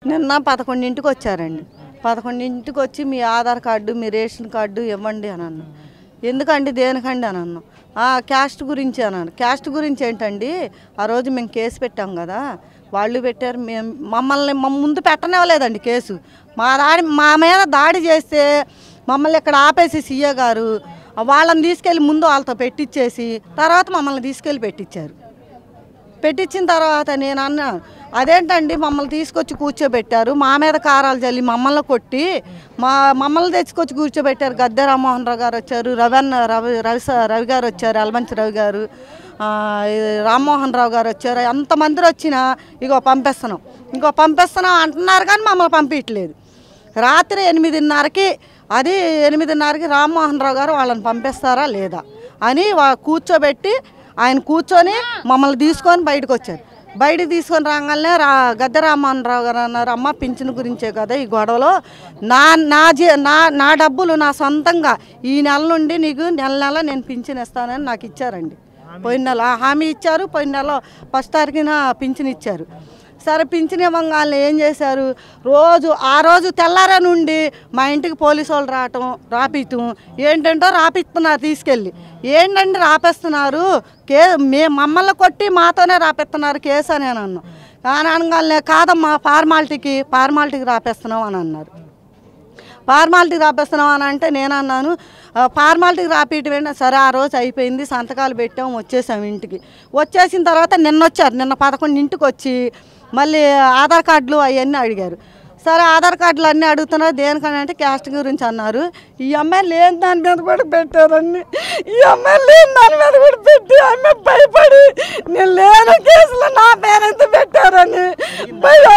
నిన్న పదకొండింటికి వచ్చారండి పదకొండింటికి వచ్చి మీ ఆధార్ కార్డు మీ రేషన్ కార్డు ఇవ్వండి అని అన్నాను ఎందుకండి దేనికండి అని అన్నాం "ఆ, క్యాస్ట్ గురించి అన్నాను క్యాస్ట్ గురించి ఏంటండి ఆ రోజు మేము కేసు పెట్టాం కదా వాళ్ళు పెట్టారు మేము మమ్మల్ని మా ముందు పెట్టనివ్వలేదండి కేసు మా దాడి మా మీద దాడి చేస్తే మమ్మల్ని ఇక్కడ ఆపేసి సీఏ గారు వాళ్ళని తీసుకెళ్ళి ముందు వాళ్ళతో పెట్టించేసి తర్వాత మమ్మల్ని తీసుకెళ్ళి పెట్టించారు పెట్టించిన తర్వాత నేను అన్న అదేంటండి మమ్మల్ని తీసుకొచ్చి కూర్చోబెట్టారు మా మీద కారాలు చల్లి మమ్మల్ని కొట్టి మా మమ్మల్ని తెచ్చుకొచ్చి కూర్చోబెట్టారు గద్దె రామ్మోహన్ రావు గారు వచ్చారు రవన్న రవి రవి స- రవి గారు వచ్చారు అల్మంచి రవి గారు ఆ, ఇది రామ్మోహన్ రావు గారు వచ్చారు ఎంతమంది వచ్చినా ఇగో పంపిస్తున్నాం ఇంకో పంపిస్తున్నాం అంటున్నారు కానీ మమ్మల్ని పంపించట్లేదు రాత్రి ఎనిమిదిన్నరకి అది ఎనిమిదిన్నరకి రామ్మోహన్ రావు గారు వాళ్ళని పంపిస్తారా లేదా అని వా- కూర్చోబెట్టి ఆయన కూర్చొని మమ్మల్ని తీసుకొని బయటకు వచ్చారు బయటికి తీసుకొని రాగానే రా గద్దె రామ్మోహన్ రావు గారు అన్నారు అమ్మ పింఛన్ గురించే కదా ఈ గొడవలో నా నా జీ నా నా డబ్బులు నా సొంతంగా ఈ నెల నుండి నీకు నెల నెల నేను పింఛన్ ఇస్తానని నాకు ఇచ్చారండి పోయిన నెల ఆ హామీ ఇచ్చారు పోయిన నెల ఫస్ట్ తారీఖున పింఛన్ ఇచ్చారు సరే పింఛన్ ఇవ్వగానే ఏం చేశారు రోజు ఆ రోజు తెల్లారే నుండి మా ఇంటికి పోలీసు వాళ్ళు రావటం రాపియటం ఏంటంటో రాపిస్తున్నారు తీసుకెళ్ళి ఏంటండి రాపేస్తున్నారు కే మే మమ్మల్ని కొట్టి మాతోనే రాపిస్తున్నారు కేసు అని అని అన్నాం అని అనగానే కాదమ్మా ఫార్మాలిటీకి ఫార్మాలిటీకి రాపేస్తున్నాం అని అన్నారు ఫార్మాలిటీకి రాపేస్తున్నాం అని అంటే నేను అన్నాను "ఆ, ఫార్మాలిటీకి రాపియటం ఏంటి సరే ఆ రోజు అయిపోయింది సంతకాలు పెట్టాం వచ్చేసాం ఇంటికి వచ్చేసిన తర్వాత నిన్న వచ్చారు నిన్న పదకొండు ఇంటికి వచ్చి మళ్ళీ ఆధార్ కార్డులు అవన్నీ అడిగారు సరే ఆధార్ కార్డులు అన్నీ అడుగుతున్నారు దేనికని అంటే క్యాస్ట్ గురించి అన్నారు ఈ అమ్మాయి లేని దాని మీద కూడా పెట్టారండి ఈ అమ్మాయి లేని దాని మీద కూడా పెట్టి ఆమె భయపడి నేను లేను కేసులో నా పేరెంత పెట్టారని భయా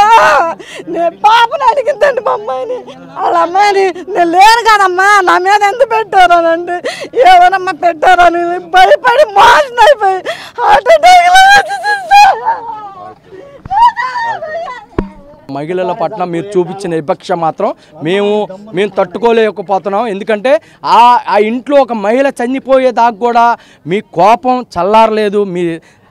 నేను పాపని అడిగిందండి మా అమ్మాయిని వాళ్ళ అమ్మాయిని నేను లేను కదమ్మా నా మీద ఎంత పెట్టారని అంటే ఏమనమ్మా పెట్టారని భయపడి మోషన్ అయిపోయి హార్ట్ అటాక్లో మహిళల పట్ల మీరు చూపించిన విపక్ష మాత్రం మేము మేము తట్టుకోలేకపోతున్నాం ఎందుకంటే ఆ ఆ ఇంట్లో ఒక మహిళ చనిపోయేదాకా కూడా మీ కోపం చల్లారలేదు మీ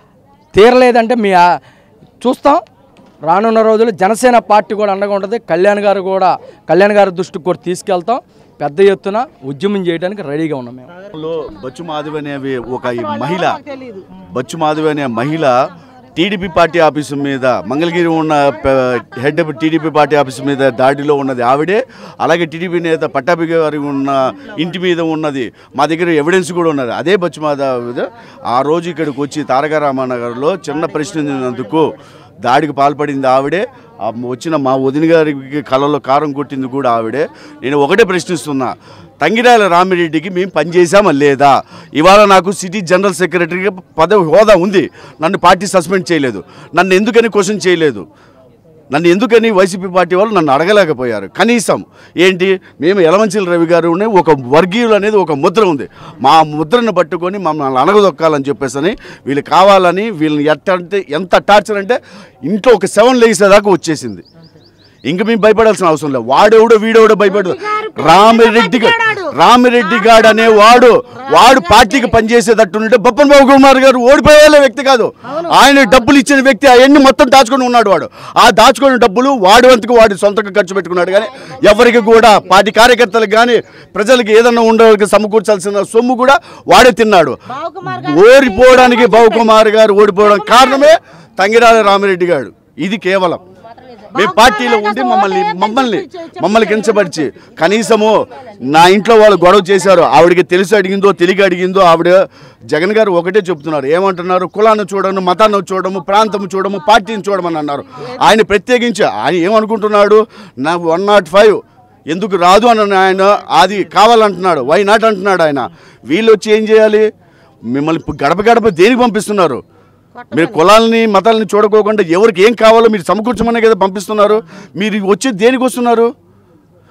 తీరలేదంటే మీ ఆ- చూస్తాం రానున్న రోజులు జనసేన పార్టీ కూడా అండగా ఉంటుంది కళ్యాణ్ గారు కూడా కళ్యాణ్ గారి దృష్టికి కూడా తీసుకెళ్తాం పెద్ద ఎత్తున ఉద్యమం చేయడానికి రెడీగా ఉన్నాం మేము లో బచ్చు మాధవి అనేవి ఒక ఈ మహిళ బచ్చు మాధవి అనే మహిళ టీడీపీ పార్టీ ఆఫీసు మీద మంగళగిరి ఉన్న ప- head of TDP party office మీద దాడిలో ఉన్నది ఆవిడే అలాగే టీడీపీ నేత పట్టాభి గారి ఉన్న ఇంటి మీద ఉన్నది మా దగ్గర ఎవిడెన్స్ కూడా ఉన్నది అదే బచ్చు మాధవి ఆ రోజు ఇక్కడికి వచ్చి తారక రామానగర్లో చిన్న ప్రశ్నించినందుకు దాడికి పాల్పడింది ఆవిడే ఆ వచ్చిన మా వదిన గారికి కళ్ళలో కారం కొట్టింది కూడా ఆవిడే నేను ఒకటే ప్రశ్నిస్తున్నా తంగిరాల రామిరెడ్డికి మేము పనిచేసామా లేదా ఇవాళ నాకు సిటీ జనరల్ సెక్రటరీగా పదవి హోదా ఉంది నన్ను పార్టీ సస్పెండ్ చేయలేదు నన్ను ఎందుకని క్వశ్చన్ చేయలేదు నన్ను ఎందుకని వైసీపీ పార్టీ వాళ్ళు నన్ను అడగలేకపోయారు కనీసం ఏంటి మేము యలమంచిల రవి గారు ఒక వర్గీయులు అనేది ఒక ముద్ర ఉంది మా ముద్రను పట్టుకొని మమ్మల్ని అనగదొక్కాలని చెప్పేసి వీళ్ళు కావాలని వీళ్ళని ఎట్ట అంటే ఎంత టార్చర్ అంటే ఇంట్లో ఒక సెవెన్ లేసేదాకా వచ్చేసింది ఇంక మేము భయపడాల్సిన అవసరం లేదు వాడెవడో వీడెవడో భయపడదు రామిరెడ్డి గా- రామిరెడ్డి గాడు అనే వాడు వాడు పార్టీకి పనిచేసేటట్టుంటే బొప్పన్ బాబు కుమార్ గారు ఓడిపోయే వ్యక్తి కాదు ఆయన డబ్బులు ఇచ్చిన వ్యక్తి అవన్నీ మొత్తం దాచుకొని ఉన్నాడు వాడు ఆ దాచుకున్న డబ్బులు వాడి వంతుకు వాడి సొంతంగా ఖర్చు పెట్టుకున్నాడు కానీ ఎవరికి కూడా పార్టీ కార్యకర్తలకు కానీ ప్రజలకు ఏదన్నా ఉండడానికి సమకూర్చాల్సిన సొమ్ము కూడా వాడే తిన్నాడు ఓడిపోవడానికి బాబుకుమార్ గారు ఓడిపోవడం కారణమే తంగిరాల రామిరెడ్డి గారు ఇది కేవలం మేము పార్టీలో ఉండి మమ్మల్ని మమ్మల్ని మమ్మల్ని కించపరిచి కనీసము నా ఇంట్లో వాళ్ళు గొడవ చేశారు ఆవిడకి తెలిసి అడిగిందో తెలియక అడిగిందో ఆవిడ జగన్ గారు ఒకటే చెప్తున్నారు ఏమంటున్నారు కులాన్ని చూడము మతాన్ని చూడము ప్రాంతం చూడము పార్టీని చూడమని అన్నారు ఆయన ప్రత్యేకించి ఆయన ఏమనుకుంటున్నాడు నా వన్ నాట్ ఫైవ్ ఎందుకు రాదు అని ఆయన అది కావాలంటున్నాడు వై నాట్ అంటున్నాడు ఆయన వీళ్ళు వచ్చి ఏం చేయాలి మిమ్మల్ని ఇప్పుడు గడప గడప దేనికి పంపిస్తున్నారు మీరు కులాలని మతాలని చూడకోకుండా ఎవరికి ఏం కావాలో మీరు సమకూర్చమనే కదా పంపిస్తున్నారు మీరు వచ్చి దేనికి వస్తున్నారు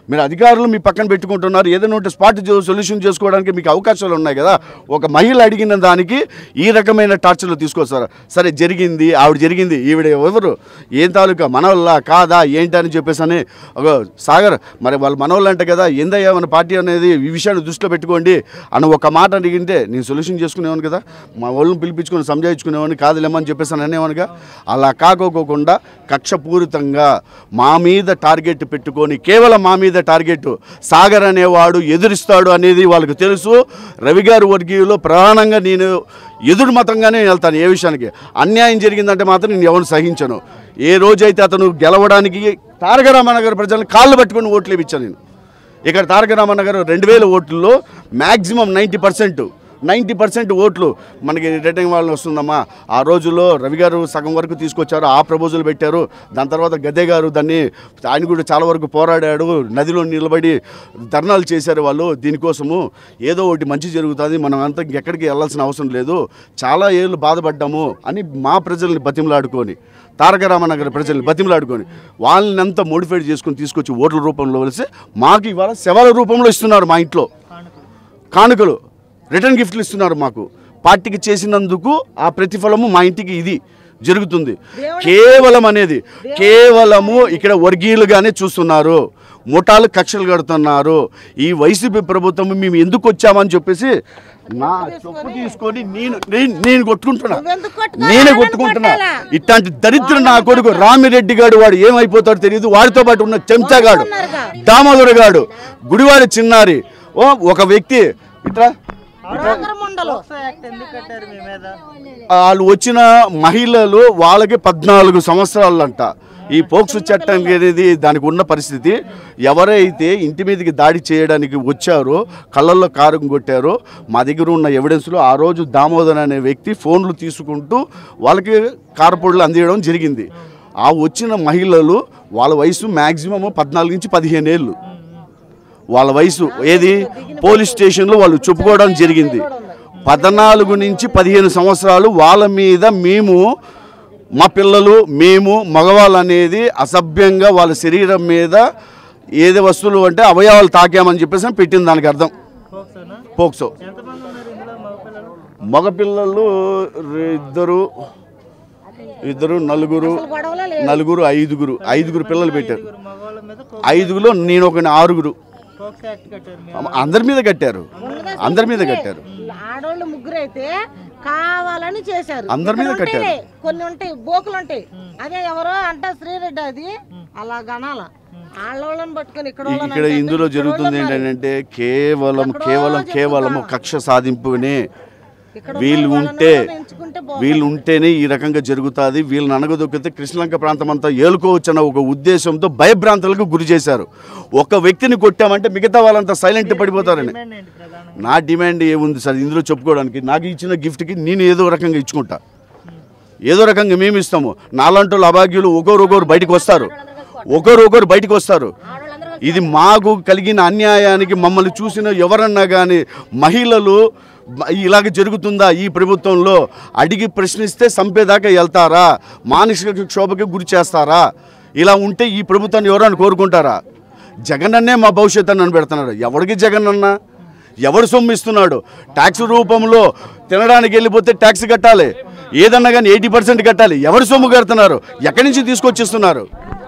మీరు అధికారులు మీ పక్కన పెట్టుకుంటున్నారు ఏదైనా ఉంటే స్పాట్ సొల్యూషన్ చేసుకోవడానికి మీకు అవకాశాలు ఉన్నాయి కదా ఒక మహిళ అడిగిన దానికి ఈ రకమైన టార్చర్లు తీసుకొస్తారు సరే జరిగింది ఆవిడ జరిగింది ఈవిడ ఎవరు ఏం తాలూకా మనవల్ల కాదా ఏంటి అని చెప్పేసి అని ఒక సాగర్ మరి వాళ్ళు మనవాళ్ళు అంట కదా ఏందయ్యా మన పార్టీ అనేది ఈ విషయాన్ని దృష్టిలో పెట్టుకోండి అని ఒక మాట అడిగింటే నేను సొల్యూషన్ చేసుకునేవాను కదా మా వాళ్ళని పిలిపించుకొని సంజాయించుకునేవాడిని కాదులేమని చెప్పేసి అని అనేవానుగా అలా కాకోకుండా కక్షపూరితంగా మా మీద టార్గెట్ పెట్టుకొని కేవలం మా మీద టార్గెట్ సాగర్ అనేవాడు ఎదురిస్తాడు అనేది వాళ్ళకి తెలుసు రవి గారి వర్గీయులో ప్రధానంగా నేను ఎదురు మతంగానే వెళ్తాను ఏ విషయానికి అన్యాయం జరిగిందంటే మాత్రం నేను ఎవరిని సహించను ఏ రోజైతే అతను గెలవడానికి తారక రామానగర్ ప్రజలను కాళ్ళు పట్టుకొని ఓట్లు ఇప్పించాను నేను ఇక్కడ తారక రామనగర్ రెండు వేల ఓట్లలో maximum ninety percent ninety percent ఓట్లు మనకి రిటర్నింగ్ వాళ్ళు వస్తుందమ్మా ఆ రోజుల్లో రవి గారు సగం వరకు తీసుకొచ్చారు ఆ ప్రపోజల్ పెట్టారు దాని తర్వాత గద్దే గారు దాన్ని ఆయన కూడా చాలా వరకు పోరాడాడు నదిలో నిలబడి ధర్నాలు చేశారు వాళ్ళు దీనికోసము ఏదో ఒకటి మంచి జరుగుతుంది మనం అంతా ఎక్కడికి వెళ్ళాల్సిన అవసరం లేదు చాలా ఏళ్ళు బాధపడ్డాము అని మా ప్రజల్ని బతిమలాడుకొని తారక రామనగర్ ప్రజల్ని బతిమలాడుకొని వాళ్ళని అంతా మోడిఫైడ్ చేసుకొని తీసుకొచ్చి ఓట్ల రూపంలో వెలిసి మాకు ఇవాళ శవాల రూపంలో ఇస్తున్నారు మా ఇంట్లో కానుకలు రిటర్న్ గిఫ్ట్లు ఇస్తున్నారు మాకు పార్టీకి చేసినందుకు ఆ ప్రతిఫలము మా ఇంటికి ఇది జరుగుతుంది కేవలం అనేది కేవలము ఇక్కడ వర్గీయులుగానే చూస్తున్నారు ముఠాలు కక్షలు కడుతున్నారు ఈ వైసీపీ ప్రభుత్వం మేము ఎందుకు వచ్చామని చెప్పేసి నా చెప్పు తీసుకొని నేను నేను నేను కొట్టుకుంటున్నా నువ్వెందుకు కొట్టుకోవాలి? నేనే వాళ్ళని కొట్టుకుంటున్నా కొట్టాలా? ఇట్లాంటి దరిద్రం నా కొడుకు రామిరెడ్డి గాడు వాడు ఏమైపోతాడో తెలియదు వాడితో పాటు ఉన్న చెంచాగాడు దామోదర్ గాడు గుడివారి చిన్నారి ఓ ఒక వ్యక్తి ఇట్లా రోగరముండలు యాక్ట్ ఎందుకు కట్టారు మీ మీద వాళ్ళు వచ్చిన మహిళలు వాళ్ళకి పద్నాలుగు సంవత్సరాలంట ఈ పోక్సు చట్టం అనేది దానికి ఉన్న పరిస్థితి ఎవరైతే ఇంటి మీదకి దాడి చేయడానికి వచ్చారో కళ్ళల్లో కారం కొట్టారో మా దగ్గర ఉన్న ఎవిడెన్స్లో ఆ రోజు దామోదర్ అనే వ్యక్తి ఫోన్లు తీసుకుంటూ వాళ్ళకి కారపొడులు అందించడం జరిగింది ఆ వచ్చిన మహిళలు వాళ్ళ వయసు మ్యాక్సిమం పద్నాలుగు నుంచి పదిహేను ఏళ్ళు వాళ్ళ వయసు ఏది పోలీస్ స్టేషన్లో వాళ్ళు చెప్పుకోవడం జరిగింది పద్నాలుగు నుంచి పదిహేను సంవత్సరాలు వాళ్ళ మీద మేము మా పిల్లలు మేము మగవాళ్ళు అనేది అసభ్యంగా వాళ్ళ శరీరం మీద ఏది వస్తువులు అంటే అవయవాలు తాకామని చెప్పేసి పెట్టింది దానికి అర్థం పోక్సోనా పోక్సో ఎంతమంది ఉన్నారు ఇందులో మగపిల్లలు మగపిల్లలు re- ఇద్దరు ఇద్దరు నలుగురు గొడవలే నలుగురు ఐదుగురు ఐదుగురు పిల్లలు పెట్టారు ఐదుగురు మగవాళ్ళ మీద ఐదుగురులో నేను ఒక ఆరుగురు పోక్సో యాక్ట్ కట్టారు మీ అందరి మీద కట్టారు అందరి మీద కట్టారు ఆడోళ్ళు ముగ్గురు అయితే కావాలని చేశారు అందరి మీద ఇక్కడ కట్టారు. ఉంటాయి, కొన్ని ఉంటాయి బోకులు ఉంటాయి అదే ఎవరో అంట శ్రీరెడ్డి అది అలా గనాల ఆడోళ్ళని పట్టుకొని ఇక్కడ వాళ్ళని ఇక్కడ అంటే ఇందులో ఇక్కడ జరుగుతుంది వాళ్ళని ఏంటంటే కేవలం ఎక్కడో కేవలం చెప్తున్నా. కేవలం కక్ష సాధింపునే ఇక్కడ వీళ్ళు వాళ్ళని ఉంటే వాళ్ళని ఎంచుకుంటే బాగుంటుంది. వీళ్ళు ఉంటేనే ఈ రకంగా జరుగుతుంది వీళ్ళని అనగదొక్కితే కృష్ణలంక ప్రాంతం అంతా ఏలుకోవచ్చు అన్న ఒక ఉద్దేశంతో భయభ్రాంతులకు గురి చేశారు ఒక వ్యక్తిని కొట్టామంటే మిగతా వాళ్ళంతా సైలెంట్ పడిపోతారని డిమాండ్ ఏంటి ప్రధానంగా నా డిమాండ్ ఏముంది సార్ ఇందులో చెప్పుకోవడానికి నాకు ఇచ్చిన గిఫ్ట్కి నేను ఏదో రకంగా ఇచ్చుకుంటా ఏదో రకంగా మేము ఇస్తాము నాలాంటి వాళ్ళు అభాగ్యులు ఒకరు ఒకరు బయటకు వస్తారు ఒకరు ఒకరు బయటకు వస్తారు ఇది మాకు కలిగిన అన్యాయానికి మమ్మల్ని చూసిన ఎవరన్నా కానీ మహిళలు మ- ఇలాగ జరుగుతుందా ఈ ప్రభుత్వంలో అడిగి ప్రశ్నిస్తే చంపేదాకా వెళ్తారా మానసిక క్షోభకి గురి చేస్తారా ఇలా ఉంటే ఈ ప్రభుత్వాన్ని ఎవరైనా కోరుకుంటారా జగన్ అన్నే మా భవిష్యత్తు అని పెడుతున్నాడు ఎవరికి జగన్ అన్న ఎవడు సొమ్ము ఇస్తున్నాడు ట్యాక్స్ రూపంలో తినడానికి వెళ్ళిపోతే ట్యాక్స్ కట్టాలి ఏదన్నా కానీ ఎయిటీ పర్సెంట్ కట్టాలి ఎవరు సొమ్ము కడుతున్నారు ఎక్కడి నుంచి తీసుకొచ్చిస్తున్నారు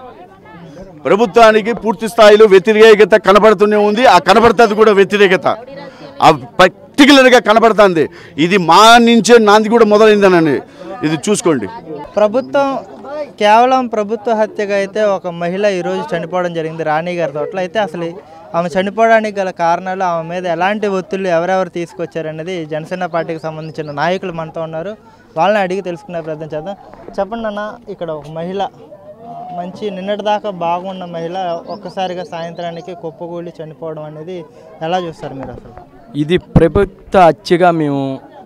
ప్రభుత్వానికి పూర్తి స్థాయిలో వ్యతిరేకత కనబడుతూనే ఉంది ఆ కనబడుతుంది కూడా వ్యతిరేకత ఆ పర్టికులర్గా కనబడుతుంది ఇది మా నుంచే నాంది కూడా మొదలైందనని ఇది చూసుకోండి ప్రభుత్వం కేవలం ప్రభుత్వ హత్యగా అయితే ఒక మహిళ ఈరోజు చనిపోవడం జరిగింది రాణి గారి తోటలో అయితే అసలు ఆమె చనిపోవడానికి గల కారణాలు ఆమె మీద ఎలాంటి ఒత్తిళ్ళు ఎవరెవరు తీసుకొచ్చారనేది జనసేన పార్టీకి సంబంధించిన నాయకులు మనతో ఉన్నారు వాళ్ళని అడిగి తెలుసుకునే ప్రయత్నం చేద్దాం చెప్పండి అన్న ఇక్కడ ఒక మహిళ మంచి నిన్నటిదాకా బాగున్న మహిళ ఒక్కసారిగా సాయంత్రానికి కుప్పకూలి చనిపోవడం అనేది ఎలా చూస్తారు మీరు అసలు ఇది ప్రభుత్వ హత్యగా మేము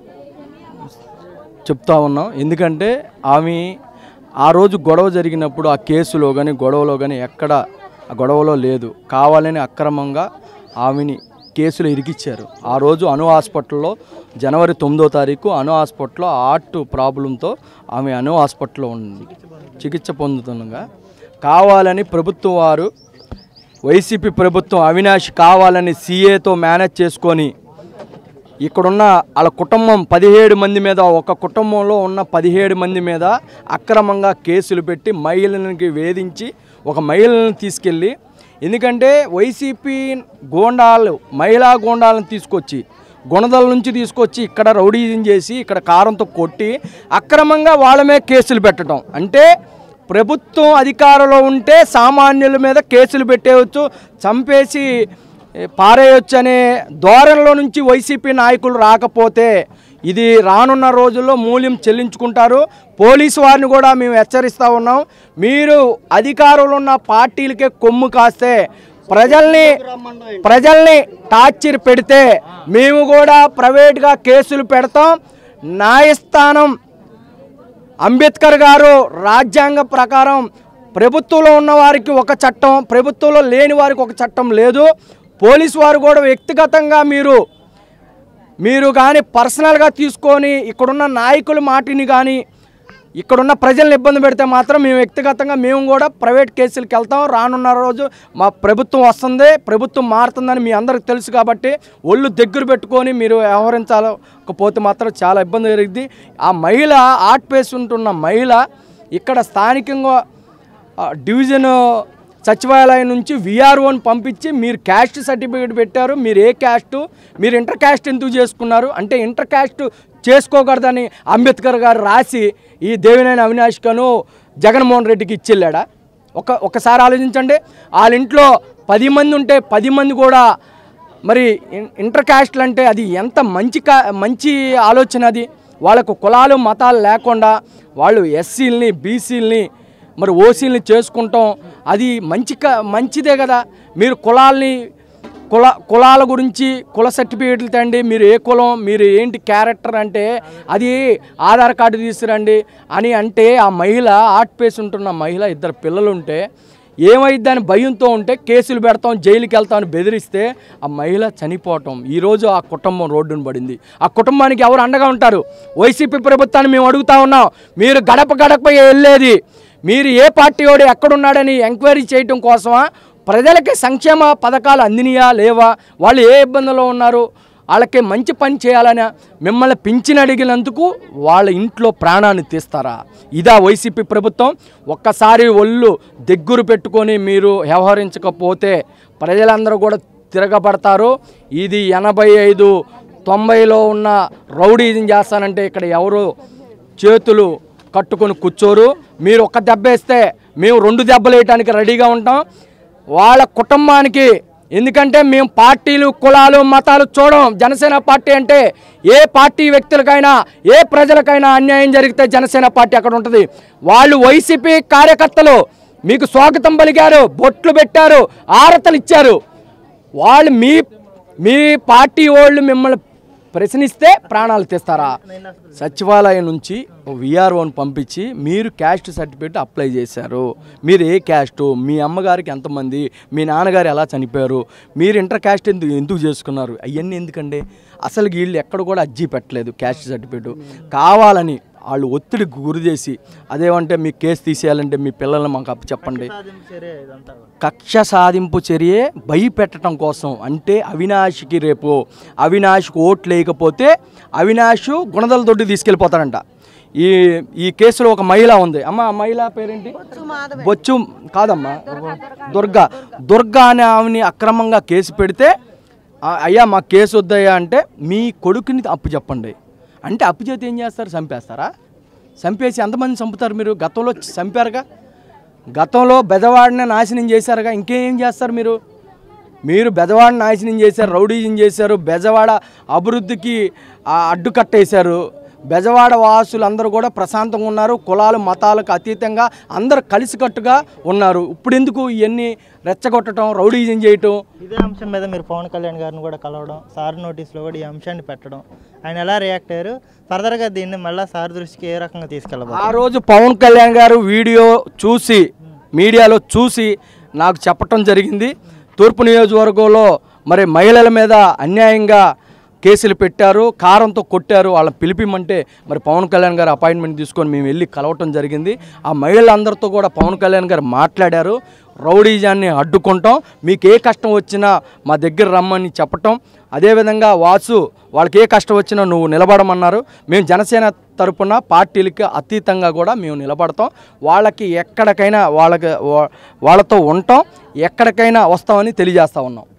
చెప్తా ఉన్నాం ఎందుకంటే ఆమె ఆ రోజు గొడవ జరిగినప్పుడు ఆ కేసులో కానీ గొడవలో కానీ ఎక్కడ ఆ గొడవలో లేదు కావాలని అక్రమంగా ఆమెని కేసులో ఇరికిచ్చారు ఆ రోజు అను హాస్పిటల్లో జనవరి తొమ్మిదో తారీఖు అను హాస్పిటల్లో హార్ట్ ప్రాబ్లంతో ఆమె అను హాస్పిటల్లో ఉంది చికిత్స పొందుతుండగా కావాలని ప్రభుత్వం వారు వైసీపీ ప్రభుత్వం అవినాష్ కావాలని సీఏతో మేనేజ్ చేసుకొని ఇక్కడున్న వాళ్ళ కుటుంబం పదిహేడు మంది మీద ఒక కుటుంబంలో ఉన్న పదిహేడు మంది మీద అక్రమంగా కేసులు పెట్టి మహిళలకి వేధించి ఒక మహిళలను తీసుకెళ్ళి ఎందుకంటే వైసీపీ గోండాలు మహిళా గోండాలను తీసుకొచ్చి గుణదల నుంచి తీసుకొచ్చి ఇక్కడ రౌడీజం చేసి ఇక్కడ కారంతో కొట్టి అక్రమంగా వాళ్ళ మీద కేసులు పెట్టడం అంటే ప్రభుత్వం అధికారంలో ఉంటే సామాన్యుల మీద కేసులు పెట్టేయచ్చు చంపేసి ఏ, పారేయొచ్చు అనే ధోరణిలో నుంచి వైసీపీ నాయకులు రాకపోతే ఇది రానున్న రోజుల్లో మూల్యం చెల్లించుకుంటారు పోలీసు వారిని కూడా మేము హెచ్చరిస్తూ ఉన్నాం మీరు అధికారంలో ఉన్న పార్టీలకే కొమ్ము కాస్తే ప్రజల్ని ప్రజల్ని టార్చర్ పెడితే మేము కూడా ప్రైవేట్గా కేసులు పెడతాం న్యాయస్థానం అంబేద్కర్ గారు రాజ్యాంగ ప్రకారం ప్రభుత్వంలో ఉన్న వారికి ఒక చట్టం ప్రభుత్వంలో లేని వారికి ఒక చట్టం లేదు పోలీసు వారు కూడా వ్యక్తిగతంగా మీరు మీరు కానీ పర్సనల్గా తీసుకొని ఇక్కడున్న నాయకుల మాటిని కానీ ఇక్కడున్న ప్రజల్ని ఇబ్బంది పెడితే మాత్రం మేము వ్యక్తిగతంగా మేము కూడా ప్రైవేట్ కేసులకు వెళ్తాం రానున్న రోజు మా ప్రభుత్వం వస్తుంది ప్రభుత్వం మారుతుందని మీ అందరికి తెలుసు కాబట్టి ఒళ్ళు దగ్గర పెట్టుకొని మీరు వ్యవహరించకపోతే మాత్రం చాలా ఇబ్బంది జరిగింది ఆ మహిళ ఆర్ట్ పేషెంట్ ఉన్న మహిళ ఇక్కడ స్థానికంగా ఆ, డివిజన్ సచివాలయం నుంచి విఆర్ఓని పంపించి మీరు క్యాస్ట్ సర్టిఫికేట్ పెట్టారు మీరు ఏ క్యాస్ట్ మీరు ఇంటర్ క్యాస్ట్ ఎందుకు చేసుకున్నారు అంటే ఇంటర్ క్యాస్ట్ చేసుకోకూడదని అంబేద్కర్ గారు రాసి ఈ దేవినేని అవినాష్ కను జగన్మోహన్ రెడ్డికి ఇచ్చెళ్ళాడా ఒక ఒకసారి ఆలోచించండి వాళ్ళ ఇంట్లో పది మంది ఉంటే పది మంది కూడా మరి ఇన్- ఇంటర్ క్యాస్ట్లు అంటే అది ఎంత మంచి కా మంచి ఆలోచన అది వాళ్ళకు కులాలు మతాలు లేకుండా వాళ్ళు ఎస్సీలని బీసీలని మరి ఓసీలని చేసుకుంటాం అది మంచి క- మంచిదే కదా మీరు కులాల్ని కుల కులాల గురించి కుల సర్టిఫికేట్లు తండి మీరు ఏ కులం మీరు ఏంటి క్యారెక్టర్ అంటే అది ఆధార్ కార్డు తీసుకురండి అని అంటే ఆ మహిళ ఆర్ట్ పేసి ఉంటున్న మహిళ ఇద్దరు పిల్లలు ఉంటే ఏమైందని భయంతో ఉంటే కేసులు పెడతాం జైలుకి వెళ్తామని బెదిరిస్తే ఆ మహిళ చనిపోవటం ఈరోజు ఆ కుటుంబం రోడ్డున పడింది ఆ కుటుంబానికి ఎవరు అండగా ఉంటారు వైసీపీ ప్రభుత్వాన్ని మేము అడుగుతా ఉన్నాం మీరు గడప గడప వెళ్ళేది మీరు ఏ పార్టీ వాడు ఎక్కడున్నాడని ఎంక్వైరీ చేయటం కోసమా ప్రజలకి సంక్షేమ పథకాలు అందినయా లేవా వాళ్ళు ఏ ఇబ్బందుల్లో ఉన్నారు వాళ్ళకి మంచి పని చేయాలని మిమ్మల్ని పింఛన్ అడిగినందుకు వాళ్ళ ఇంట్లో ప్రాణాన్ని తీస్తారా ఇదా వైసీపీ ప్రభుత్వం ఒక్కసారి ఒళ్ళు దగ్గర పెట్టుకొని మీరు వ్యవహరించకపోతే ప్రజలందరూ కూడా తిరగబడతారు ఇది ఎనభై ఐదు తొంభైలో ఉన్న రౌడీజం చేస్తానంటే ఇక్కడ ఎవరు చేతులు కట్టుకొని కూర్చోరు మీరు ఒక దెబ్బ వేస్తే మేము రెండు దెబ్బలు వేయటానికి రెడీగా ఉంటాం వాళ్ళ కుటుంబానికి ఎందుకంటే మేము పార్టీలు కులాలు మతాలు చూడం జనసేన పార్టీ అంటే ఏ పార్టీ వ్యక్తులకైనా ఏ ప్రజలకైనా అన్యాయం జరిగితే జనసేన పార్టీ అక్కడ ఉంటుంది వాళ్ళు వైసీపీ కార్యకర్తలు మీకు స్వాగతం పలికారు బొట్లు పెట్టారు ఆరతలు ఇచ్చారు వాళ్ళు మీ మీ పార్టీ వాళ్ళు మిమ్మల్ని ప్రశ్నిస్తే ప్రాణాలు తీస్తారా సచివాలయం నుంచి విఆర్ఓని పంపించి మీరు క్యాస్ట్ సర్టిఫికేట్ అప్లై చేశారు మీరు ఏ క్యాస్ట్ మీ అమ్మగారికి ఎంతమంది మీ నాన్నగారు ఎలా చనిపోయారు మీరు ఇంటర్ క్యాస్ట్ ఎందుకు ఎందుకు చేసుకున్నారు అవన్నీ ఎందుకండి అసలు వీళ్ళు ఎక్కడ కూడా అర్జీ పెట్టలేదు క్యాస్ట్ సర్టిఫికేట్ కావాలని వాళ్ళు ఒత్తిడికి గురి చేసి అదేమంటే మీ కేసు తీసేయాలంటే మీ పిల్లల్ని మాకు అప్పు చెప్పండి కక్ష సాధింపు చర్యే భయపెట్టడం కోసం అంటే అవినాష్కి రేపు అవినాష్కి ఓట్లు వేయకపోతే అవినాష్ గుణదల దొడ్డి తీసుకెళ్ళిపోతాడంట ఈ ఈ కేసులో ఒక మహిళ ఉంది అమ్మ ఆ మహిళ పేరేంటి బొచ్చు కాదమ్మా దుర్గా దుర్గా అనే ఆమెని అక్రమంగా కేసు పెడితే "ఆ, అయ్యా మా కేసు వద్దయ్యా అంటే మీ కొడుకుని అప్పు చెప్పండి అంటే అప్పు చేతి ఏం చేస్తారు చంపేస్తారా చంపేసి ఎంతమంది చంపుతారు మీరు గతంలో చంపారుగా గతంలో బెదవాడిని నాశనం చేశారుగా ఇంకేం చేస్తారు మీరు మీరు బెజవాడ నాశనం చేశారు రౌడీజం చేశారు బెజవాడ అభివృద్ధికి ఆ, అడ్డుకట్టేశారు బెజవాడ వాసులు అందరూ కూడా ప్రశాంతంగా ఉన్నారు కులాలు మతాలకు అతీతంగా అందరూ కలిసికట్టుగా ఉన్నారు ఇప్పుడు ఎందుకు ఇవన్నీ రెచ్చగొట్టడం రౌడీజం చేయటం ఇదే అంశం మీద మీరు పవన్ కళ్యాణ్ గారిని కూడా కలవడం సార్ నోటీస్లో కూడా ఈ అంశాన్ని పెట్టడం ఆయన ఎలా రియాక్ట్ అయ్యారు ఫర్దర్గా దీన్ని మళ్ళీ సార్ దృష్టికి ఏ రకంగా తీసుకెళ్ళబోతున్నారు ఆ రోజు పవన్ కళ్యాణ్ గారు వీడియో చూసి మీడియాలో చూసి నాకు చెప్పటం జరిగింది తూర్పు నియోజకవర్గంలో మరి మహిళల మీద అన్యాయంగా కేసులు పెట్టారు కారంతో కొట్టారు వాళ్ళని పిలిపిమంటే మరి పవన్ కళ్యాణ్ గారు అపాయింట్మెంట్ తీసుకొని మేము వెళ్ళి కలవటం జరిగింది ఆ మహిళలందరితో కూడా పవన్ కళ్యాణ్ గారు మాట్లాడారు రౌడీజాన్ని అడ్డుకుంటాం మీకు ఏ కష్టం వచ్చినా మా దగ్గర రమ్మని చెప్పటం అదేవిధంగా వాసు వాళ్ళకి ఏ కష్టం వచ్చినా నువ్వు నిలబడమన్నారు మేము జనసేన తరపున పార్టీలకి అతీతంగా కూడా మేము నిలబడతాం వాళ్ళకి ఎక్కడికైనా వాళ్ళకి వా- వాళ్ళతో ఉంటాం ఎక్కడికైనా వస్తామని తెలియజేస్తా ఉన్నాం